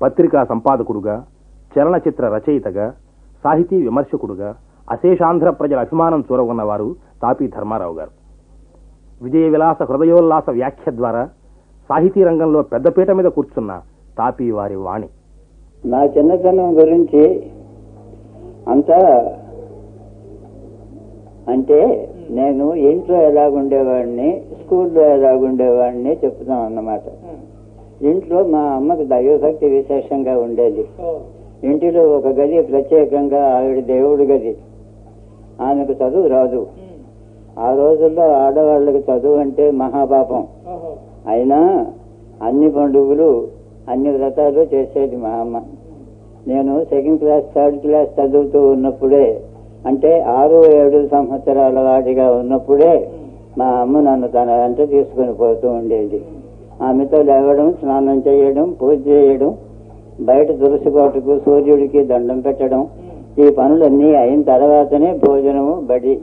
పత్రికా సంపాదకుడుగా చలనచిత్ర రచయితగా సాహితీ విమర్శకుడుగా అశేషాంధ్ర ప్రజల అభిమానం చూరగొన్నవారు తాపీ ధర్మారావు గారు విజయ విలాస హృదయోల్లాస వ్యాఖ్య ద్వారా సాహితీ రంగంలో పెద్దపీట మీద కూర్చున్న తాపీ వారి వాణి నా చిన్నతనం గురించి అంతా అంటే నేను ఇంట్లో ఎలాగుండేవాడిని స్కూల్లో ఎలాగుండేవాడిని చెప్తాం అన్నమాట ఇంట్లో మా అమ్మకు దైవభక్తి విశేషంగా ఉండేది ఇంటిలో ఒక గది ప్రత్యేకంగా ఆవిడ దేవుడి గది ఆమెకు చదువు రాదు ఆ రోజుల్లో ఆడవాళ్ళకి చదువు అంటే మహాపాపం అయినా అన్ని పండుగలు అన్ని వ్రతాలు చేసేది మా అమ్మ నేను సెకండ్ క్లాస్ థర్డ్ క్లాస్ చదువుతూ ఉన్నప్పుడే అంటే ఆరు ఏడు సంవత్సరాల వాడిగా ఉన్నప్పుడే మా అమ్మ నన్ను తన వెంట తీసుకుని పోతూ ఉండేది ఆమెతో లేవడం స్నానం చేయడం పూజ చేయడం బయట తులసి కోటకు సూర్యుడికి దండం పెట్టడం ఈ పనులన్నీ అయిన తర్వాతనే భోజనము బడి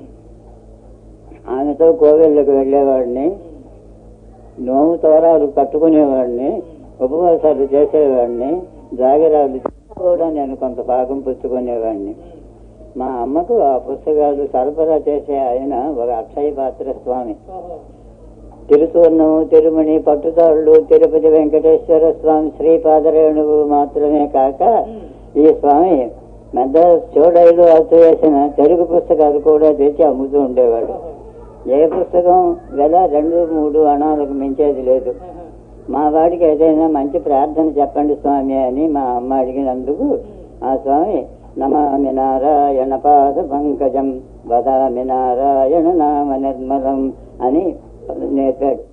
ఆమెతో కోవెళ్ళకు వెళ్ళేవాడిని నోము తోరాలు కట్టుకునేవాడిని ఉపవాసాలు చేసేవాడిని జాగిరాలు కూడా నేను కొంత భాగం పుచ్చుకునేవాడిని మా అమ్మకు ఆ పుస్తకాలు సరఫరా చేసే ఆయన ఒక అక్షయ పాత్ర స్వామి తిరుతూర్ణము తిరుమణి పట్టుతాళ్ళు తిరుపతి వెంకటేశ్వర స్వామి శ్రీపాదరేణువు మాత్రమే కాక ఈ స్వామి మెద్ద చోడైలు అచ్చు వేసిన తెలుగు పుస్తకాలు కూడా తెచ్చి అమ్ముతూ ఉండేవాడు ఏ పుస్తకం వెల రెండు మూడు అణాలకు మించేది లేదు మా వాడికి ఏదైనా మంచి ప్రార్థన చెప్పండి స్వామి అని మా అమ్మ అడిగినందుకు ఆ స్వామి నమామి నారాయణ పాద పంకజం వదామి నారాయణ నామ నిర్మలం అని నేర్పాడు